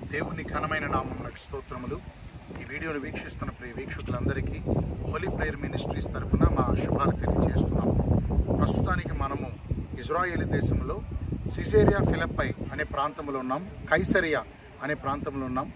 దేవుని ఘనమైన నామమునకు స్తోత్రములు ఈ వీడియోను వీక్షిస్తున్న ప్రియ వీక్షకులందరికీ హోలీ ప్రేయర్ మినిస్ట్రీస్ తరఫున మా శుభాలు తెలియజేస్తున్నాం ప్రస్తుతానికి మనము ఇజ్రాయేల్ దేశంలో సిజేరియా ఫిలప్పై అనే ప్రాంతంలో ఉన్నాం కైసరియా అనే ప్రాంతంలో ఉన్నాం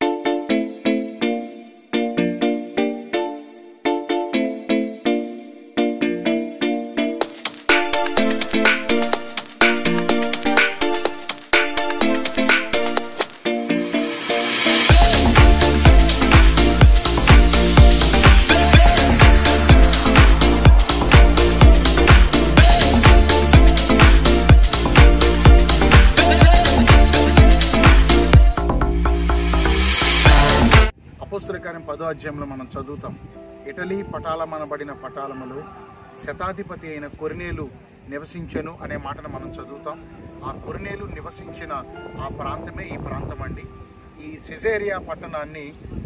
అపోస్తుల కార్యం పదో అధ్యాయంలో మనం చదువుతాం ఇటలీ పటాలమనబడిన పటాలములో శతాధిపతి అయిన కొరినేలు నివసించెను అనే మాటను మనం చదువుతాం ఆ కొరినేలు నివసించిన ఆ ప్రాంతమే ఈ ప్రాంతం అండి ఈ సిజేరియా పట్టణాన్ని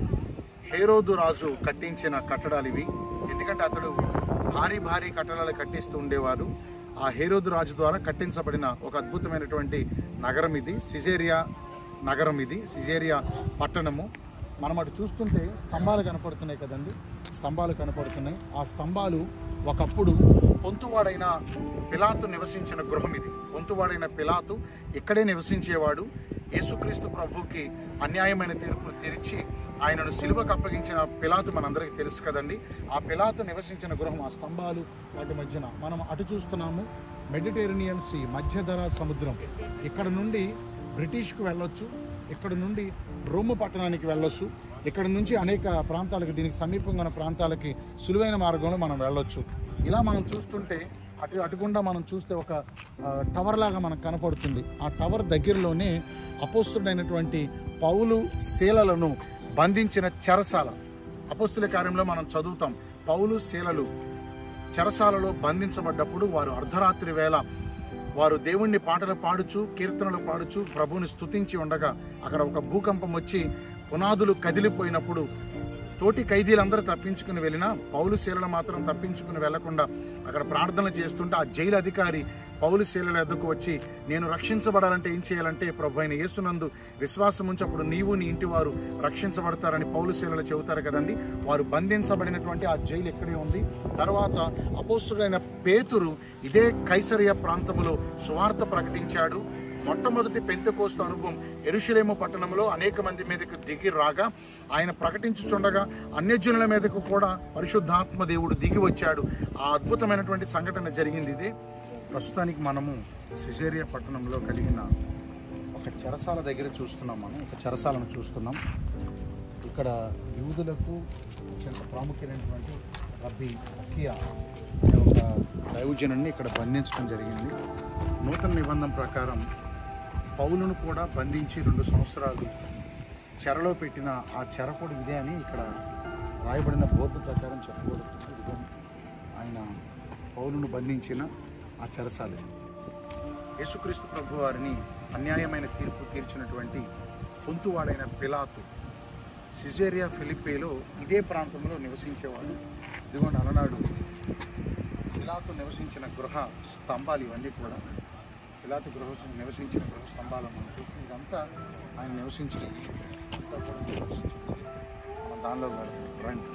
హేరోదు రాజు కట్టించిన కట్టడాలు ఇవి ఎందుకంటే అతడు భారీ భారీ కట్టడాలు కట్టిస్తూ ఉండేవారు ఆ హేరోదు రాజు ద్వారా కట్టించబడిన ఒక అద్భుతమైనటువంటి నగరం ఇది సిజేరియా నగరం ఇది సిజేరియా పట్టణము మనం అటు చూస్తుంటే స్తంభాలు కనపడుతున్నాయి కదండి స్తంభాలు కనపడుతున్నాయి ఆ స్తంభాలు ఒకప్పుడు పొంతువాడైన పిలాతు నివసించిన గృహం ఇది పొంతువాడైన పిలాతు ఇక్కడే నివసించేవాడు యేసుక్రీస్తు ప్రభువుకి అన్యాయమైన తీర్పును తీర్చి ఆయనను సిలువకు అప్పగించిన పిలాతు మనందరికీ తెలుసు కదండి ఆ పిలాతు నివసించిన గృహం ఆ స్తంభాలు వాటి మధ్యన మనం అటు చూస్తున్నాము మెడిటేరియనియన్ సీ మధ్యధరా సముద్రం ఇక్కడ నుండి బ్రిటిష్కు వెళ్ళొచ్చు ఇక్కడ నుండి రోము పట్టణానికి వెళ్ళొచ్చు ఇక్కడ నుంచి అనేక ప్రాంతాలకు దీనికి సమీపంగా ఉన్న ప్రాంతాలకి సులువైన మార్గంలో మనం వెళ్ళొచ్చు ఇలా మనం చూస్తుంటే అటు అటుగుండా మనం చూస్తే ఒక ఆ, టవర్ లాగా మనకు కనపడుతుంది ఆ టవర్ దగ్గరలోనే అపోస్తుడైనటువంటి పౌలు శీలలను బంధించిన చెరసాల అపోస్తుల కార్యంలో మనం చదువుతాం పౌలు శీలలు చెరసాలలో బంధించబడ్డప్పుడు వారు అర్ధరాత్రి వేళ వారు దేవుణ్ణి పాటలు పాడుచు కీర్తనలు పాడుచు ప్రభువుని స్తుతించి ఉండగా అక్కడ ఒక భూకంపం వచ్చి పునాదులు కదిలిపోయినప్పుడు తోటి ఖైదీలందరూ తప్పించుకుని వెళ్ళినా పౌలు శీలలు మాత్రం తప్పించుకుని వెళ్లకుండా అక్కడ ప్రార్థన చేస్తుంటే ఆ జైలు అధికారి పౌలు శీలల ఎద్దకు వచ్చి నేను రక్షించబడాలంటే ఏం చేయాలంటే ప్రభు అయిన యేసునందు విశ్వాసం ఉంచప్పుడు నీవు నీ ఇంటి వారు రక్షించబడతారని పౌలు శీలలు చెబుతారు కదండి వారు బంధించబడినటువంటి ఆ జైలు ఎక్కడే ఉంది తర్వాత అపోస్తుడైన పేతురు ఇదే కైసరియ ప్రాంతంలో సువార్త ప్రకటించాడు మొట్టమొదటి పెంతకోస్తు అనుభవం ఎరుషులేము పట్టణంలో అనేక మంది మీదకు దిగి రాగా ఆయన ప్రకటించుచుండగా అన్యజనుల మీదకు కూడా పరిశుద్ధాత్మ దేవుడు దిగి వచ్చాడు ఆ అద్భుతమైనటువంటి సంఘటన జరిగింది ఇది ప్రస్తుతానికి మనము సిజేరియా పట్టణంలో కలిగిన ఒక చెరసాల దగ్గర చూస్తున్నాం మనం ఒక చెరసాలను చూస్తున్నాం ఇక్కడ యూదులకు అత్యంత ప్రాముఖ్యమైనటువంటి రబ్బీ అకియా అనే ఒక దైవజనుడిని ఇక్కడ బంధించడం జరిగింది నూతన నిబంధన ప్రకారం పౌలును కూడా బంధించి రెండు సంవత్సరాలు చెరలో పెట్టిన ఆ చెర కూడా ఇదే అని ఇక్కడ రాయబడిన బోర్డు ప్రకారం చెప్పబడుతుంది ఇదిగో ఆయన పౌలును బంధించిన ఆ చెరసాల యేసుక్రీస్తు ప్రభు వారిని అన్యాయమైన తీర్పు తీర్చినటువంటి పొంతువాడైన పిలాతు సిజేరియా ఫిలిప్పేలో ఇదే ప్రాంతంలో నివసించేవాడు ఇదిగోండి అలనాడు పిలాతు నివసించిన గృహ స్తంభాలు ఇవన్నీ కూడా పిలాతు గృహ నివసించిన గృహ స్తంభాలు మనం చూస్తే ఇదంతా ఆయన నివసించిన అంతా కూడా నివసించింది. మనం దానిలో వెళ్తాం. రండి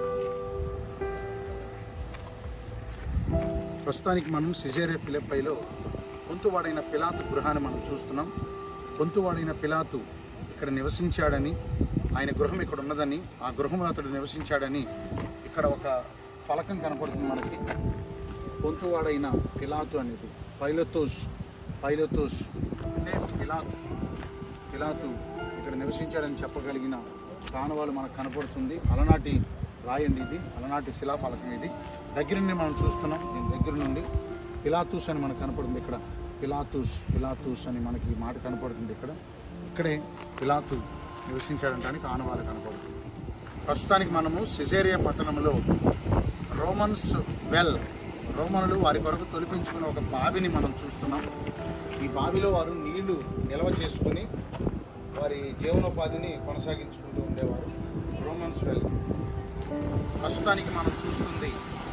ప్రస్తుతానికి మనం సిజేరియా ఫిలిప్పైలో పొంతువాడైన పిలాతు గృహాన్ని మనం చూస్తున్నాం పొంతువాడైన పిలాతు ఇక్కడ నివసించాడని ఆయన గృహం ఇక్కడ ఉన్నదని ఆ గృహంలో అతడు నివసించాడని ఇక్కడ ఒక ఫలకం కనపడుతుంది మనకి పొంతువాడైన పిలాతు అనేది పైలతోస్ పైలతోస్ అంటే పిలాతు పిలాతు ఇక్కడ నివసించాడని చెప్పగలిగిన కానవాలు మనకు కనపడుతుంది అలనాటి రాయండి ఇది అలనాటి శిలాఫలకం ఇది దగ్గర నుండి మనం చూస్తున్నాం దీని దగ్గర నుండి పిలాతూస్ అని మనకు కనపడుతుంది ఇక్కడ పిలాతూస్ పిలాతూస్ అని మనకి ఈ మాట కనపడుతుంది ఇక్కడ ఇక్కడే పిలాతు నివసించాడటానికి ఆనవాలు కనపడుతుంది ప్రస్తుతానికి మనము సిజేరియా పట్టణంలో రోమన్స్ వెల్ రోమనులు వారి కొరకు తొలిపించుకున్న ఒక బావిని మనం చూస్తున్నాం ఈ బావిలో వారు నీళ్లు నిల్వ చేసుకుని వారి జీవనోపాధిని కొనసాగించుకుంటూ ఉండేవారు రోమన్స్ వెల్ ప్రస్తుతానికి మనం చూస్తుంది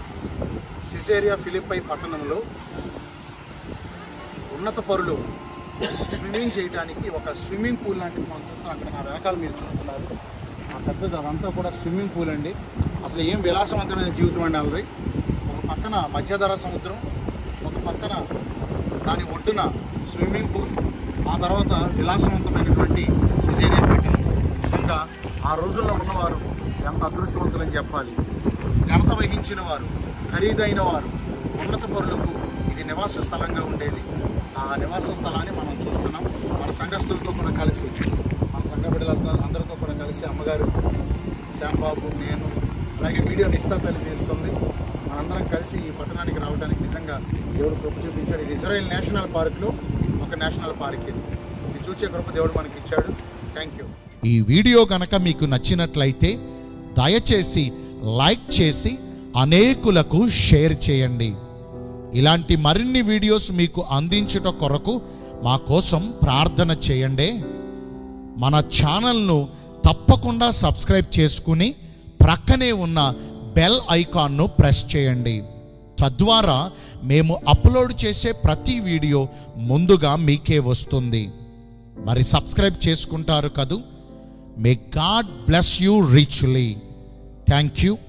సిజేరియా ఫిలిప్పై పట్టణంలో ఉన్నత పరులు స్విమ్మింగ్ చేయడానికి ఒక స్విమ్మింగ్ పూల్ లాంటిది మనం చూస్తున్నాం అక్కడ నా వెనకాల మీరు చూస్తున్నారు ఆ పెద్దది అదంతా కూడా స్విమ్మింగ్ పూల్ అండి అసలు ఏం విలాసవంతమైన జీవితం అండి వాళ్ళది ఒక పక్కన మధ్యధర సముద్రం ఒక పక్కన దాని ఒడ్డున స్విమ్మింగ్ పూల్ ఆ తర్వాత విలాసవంతమైనటువంటి సిసేరియన్ పెట్టిన నిజంగా ఆ రోజుల్లో ఉన్నవారు ఎంత అదృష్టవంతులని చెప్పాలి ఘనత వహించిన వారు ఖరీదైన వారు ఉన్నత పరులకు ఇది నివాస స్థలంగా ఉండేది ఆ నివాస స్థలాన్ని మనం చూస్తున్నాం మన సంఘస్థులతో కూడా కలిసి మన సంఘ బిడ్డలంతా అందరితో కూడా కలిసి అమ్మగారు శ్యాంబాబు నేను అలాగే వీడియో నిస్తా తల్లి తీస్తుంది మనందరం కలిసి ఈ పట్టణానికి రావడానికి నిజంగా దేవుడు కృప చూపించాడు ఇది ఇజ్రాయెల్ నేషనల్ పార్క్లో ఒక నేషనల్ పార్క్ ఇది ఇది చూసే కృప దేవుడు మనకి ఇచ్చాడు థ్యాంక్ యూ ఈ వీడియో గనక మీకు నచ్చినట్లయితే దయచేసి లైక్ చేసి అనేకులకు షేర్ చేయండి ఇలాంటి మరిన్ని వీడియోస్ మీకు అందించుట కొరకు మా కోసం ప్రార్థన చేయండి మన ఛానల్ను తప్పకుండా సబ్స్క్రైబ్ చేసుకుని ప్రక్కనే ఉన్న బెల్ ఐకాన్ను ప్రెస్ చేయండి తద్వారా మేము అప్లోడ్ చేసే ప్రతి వీడియో ముందుగా మీకే వస్తుంది మరి సబ్స్క్రైబ్ చేసుకుంటారు కదూ may God bless you richly thank you